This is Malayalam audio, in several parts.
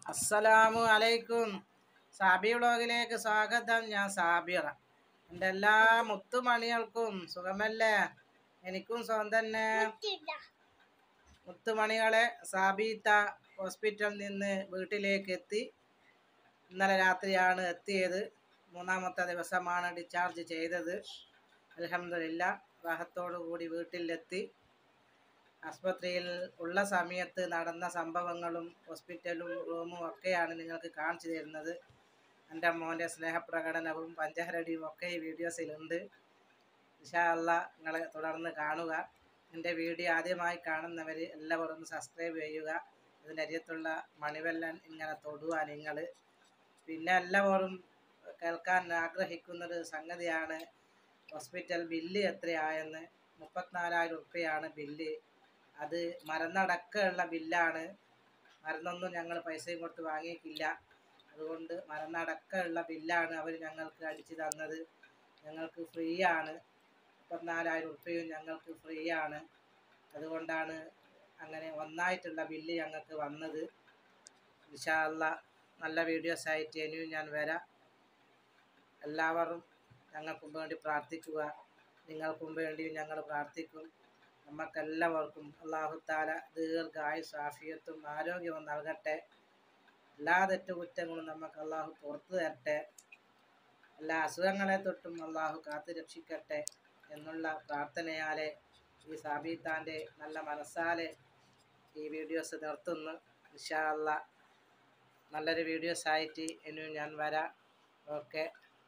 അസ്സലാമു അലൈക്കും സാബി വ്ളോഗിലേക്ക് സ്വാഗതം ഞാൻ സാബിറ എൻ്റെ എല്ലാ മുത്തുമണികൾക്കും സുഖമല്ലേ എനിക്കും സുഖം തന്നെ മുത്തുമണികളെ സാബീത്ത ഹോസ്പിറ്റലിൽ നിന്ന് വീട്ടിലേക്ക് എത്തി ഇന്നലെ രാത്രിയാണ് എത്തിയത് മൂന്നാമത്തെ ദിവസമാണ് ഡിസ്ചാർജ് ചെയ്തത് അലഹമില്ല റാഹത്തോടു കൂടി വീട്ടിലെത്തി ആസ്പത്രിയിൽ ഉള്ള സമയത്ത് നടന്ന സംഭവങ്ങളും ഹോസ്പിറ്റലും റൂമും ഒക്കെയാണ് നിങ്ങൾക്ക് കാണിച്ചു തരുന്നത് എൻ്റെ മോൻ്റെ സ്നേഹപ്രകടനവും പഞ്ചഹരടിയും ഒക്കെ ഈ വീഡിയോസിലുണ്ട് ഇഷാ അല്ല നിങ്ങളെ തുടർന്ന് കാണുക എൻ്റെ വീഡിയോ ആദ്യമായി കാണുന്നവർ എല്ലാവരും ഒന്ന് സബ്സ്ക്രൈബ് ചെയ്യുക ഇതിൻ്റെ അരിയത്തുള്ള മണിവെല്ലൻ ഇങ്ങനെ തൊടുക നിങ്ങൾ പിന്നെ എല്ലാവരും കേൾക്കാൻ ആഗ്രഹിക്കുന്നൊരു സംഗതിയാണ് ഹോസ്പിറ്റൽ ബില്ല് എത്രയായെന്ന് മുപ്പത്തിനാലായിരം ഉറുപ്പ്യയാണ് ബില്ല് അത് മരുന്നടക്കമുള്ള ബില്ലാണ് മരുന്നൊന്നും ഞങ്ങൾ പൈസയും കൊടുത്ത് വാങ്ങിയിട്ടില്ല അതുകൊണ്ട് മരുന്നടക്കമുള്ള ബില്ലാണ് അവർ ഞങ്ങൾക്ക് അടിച്ചു തന്നത് ഞങ്ങൾക്ക് ഫ്രീ ആണ് മുപ്പത്തിനാലായിരം ഉറുപ്പ്യയും ഞങ്ങൾക്ക് ഫ്രീ ആണ് അതുകൊണ്ടാണ് അങ്ങനെ ഒന്നായിട്ടുള്ള ബില്ല് ഞങ്ങൾക്ക് വന്നത് വിശാല നല്ല വീഡിയോസ് ആയിട്ട് ഇനിയും ഞാൻ വരാം എല്ലാവരും ഞങ്ങൾക്കും വേണ്ടി പ്രാർത്ഥിക്കുക നിങ്ങൾക്കും വേണ്ടിയും ഞങ്ങൾ പ്രാർത്ഥിക്കും നമുക്കെല്ലാവർക്കും അള്ളാഹുത്താല ദീർഘായുസ് ആഫിയത്തും ആരോഗ്യവും നൽകട്ടെ എല്ലാ തെറ്റുകുറ്റങ്ങളും നമുക്ക് അള്ളാഹു പുറത്തു തരട്ടെ എല്ലാ അസുഖങ്ങളെ തൊട്ടും അള്ളാഹു കാത്തു രക്ഷിക്കട്ടെ എന്നുള്ള പ്രാർത്ഥനയാലെ ഈ സാബീത്താൻ്റെ നല്ല മനസ്സാലെ ഈ വീഡിയോസ് നിർത്തുന്നു ഇൻഷാ അല്ലാ നല്ലൊരു വീഡിയോസ് ആയിട്ട് ഇനിയും ഞാൻ വരാം ഓക്കെ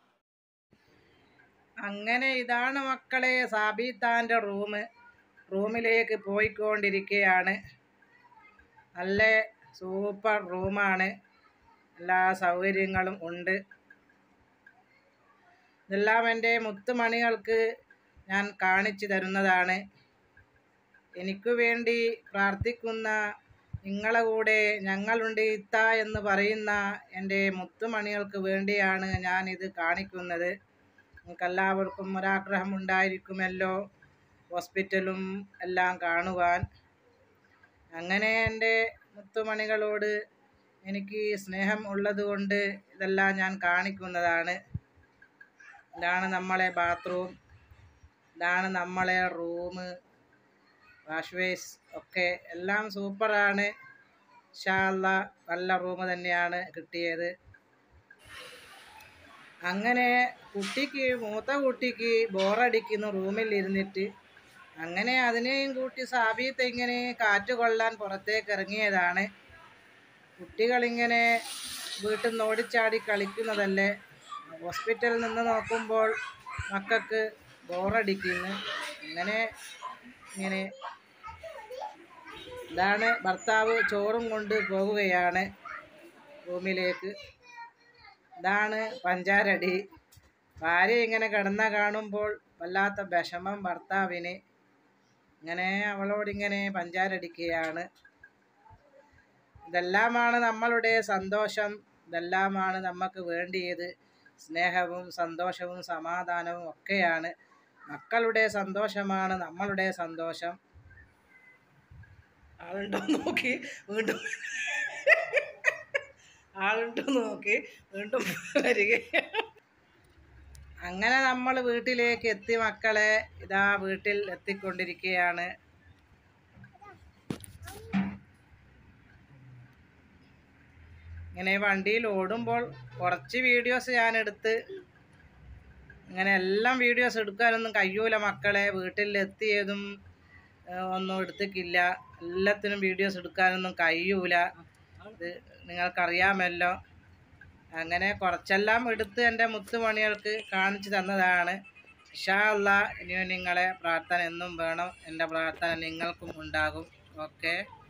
അങ്ങനെ ഇതാണ് മക്കളെ സാബീത്താൻ്റെ റൂം റൂമിലേക്ക് പോയിക്കൊണ്ടിരിക്കുകയാണ് നല്ല സൂപ്പർ റൂമാണ് എല്ലാ സൗകര്യങ്ങളും ഉണ്ട് ഇതെല്ലാം എൻ്റെ മുത്തുമണികൾക്ക് ഞാൻ കാണിച്ചു തരുന്നതാണ് എനിക്ക് വേണ്ടി പ്രാർത്ഥിക്കുന്ന നിങ്ങളെ കൂടെ ഞങ്ങളുണ്ട് ഇത്ത എന്ന് പറയുന്ന എൻ്റെ മുത്തുമണികൾക്ക് വേണ്ടിയാണ് ഞാനിത് കാണിക്കുന്നത് നിങ്ങൾക്കെല്ലാവർക്കും ഒരാഗ്രഹം ഉണ്ടായിരിക്കുമല്ലോ ഹോസ്പിറ്റലും എല്ലാം കാണുവാൻ അങ്ങനെ എൻ്റെ മുത്തുമണികളോട് എനിക്ക് സ്നേഹം ഉള്ളതുകൊണ്ട് ഇതെല്ലാം ഞാൻ കാണിക്കുന്നതാണ് ഇതാണ് നമ്മളെ ബാത്റൂം ഇതാണ് നമ്മളെ റൂം വാഷ് ബേസ് ഒക്കെ എല്ലാം സൂപ്പറാണ് ഷാല്ല നല്ല റൂം തന്നെയാണ് കിട്ടിയത് അങ്ങനെ കുട്ടിക്ക് മൂത്ത കുട്ടിക്ക് ബോറടിക്കുന്നു റൂമിൽ ഇരുന്നിട്ട് അങ്ങനെ അതിനെയും കൂട്ടി സാബീത്ത് ഇങ്ങനെ കാറ്റ് കൊള്ളാൻ പുറത്തേക്ക് ഇറങ്ങിയതാണ് കുട്ടികളിങ്ങനെ വീട്ടിൽ നിന്ന് ഓടിച്ചാടി കളിക്കുന്നതല്ലേ ഹോസ്പിറ്റലിൽ നിന്ന് നോക്കുമ്പോൾ മക്കൾക്ക് ബോറടിക്കുന്നു അങ്ങനെ ഇങ്ങനെ ഇതാണ് ഭർത്താവ് ചോറും കൊണ്ട് പോകുകയാണ് റൂമിലേക്ക് ഇതാണ് പഞ്ചാരടി ഭാര്യ ഇങ്ങനെ കിടന്ന കാണുമ്പോൾ വല്ലാത്ത വിഷമം ഭർത്താവിന് ഇങ്ങനെ അവളോടിങ്ങനെ പഞ്ചാരടിക്കുകയാണ് ഇതെല്ലാമാണ് നമ്മളുടെ സന്തോഷം ഇതെല്ലാമാണ് നമുക്ക് വേണ്ടിയത് സ്നേഹവും സന്തോഷവും സമാധാനവും ഒക്കെയാണ് മക്കളുടെ സന്തോഷമാണ് നമ്മളുടെ സന്തോഷം ആളുണ്ടോ നോക്കി വീണ്ടും ആളുണ്ടോ നോക്കി വീണ്ടും വരിക അങ്ങനെ നമ്മൾ വീട്ടിലേക്ക് എത്തി മക്കളെ ഇതാ വീട്ടിൽ എത്തിക്കൊണ്ടിരിക്കുകയാണ് ഇങ്ങനെ വണ്ടിയിൽ ഓടുമ്പോൾ കുറച്ച് വീഡിയോസ് ഞാൻ എടുത്ത് ഇങ്ങനെ എല്ലാം വീഡിയോസ് എടുക്കാനൊന്നും കഴിയൂല മക്കളെ വീട്ടിൽ എത്തിയതും ഏഹ്, ഒന്നും എടുത്തിട്ടില്ല എല്ലാത്തിനും വീഡിയോസ് എടുക്കാനൊന്നും കഴിയൂല ഇത് നിങ്ങൾക്കറിയാമല്ലോ അങ്ങനെ കുറച്ചെല്ലാം എടുത്ത് എൻ്റെ മുത്തുമണികൾക്ക് കാണിച്ചു തന്നതാണ് ഇഷാ അല്ലാ ഇനിയും നിങ്ങളെ പ്രാർത്ഥന എന്നും വേണം എൻ്റെ പ്രാർത്ഥന നിങ്ങൾക്കും ഉണ്ടാകും ഓക്കെ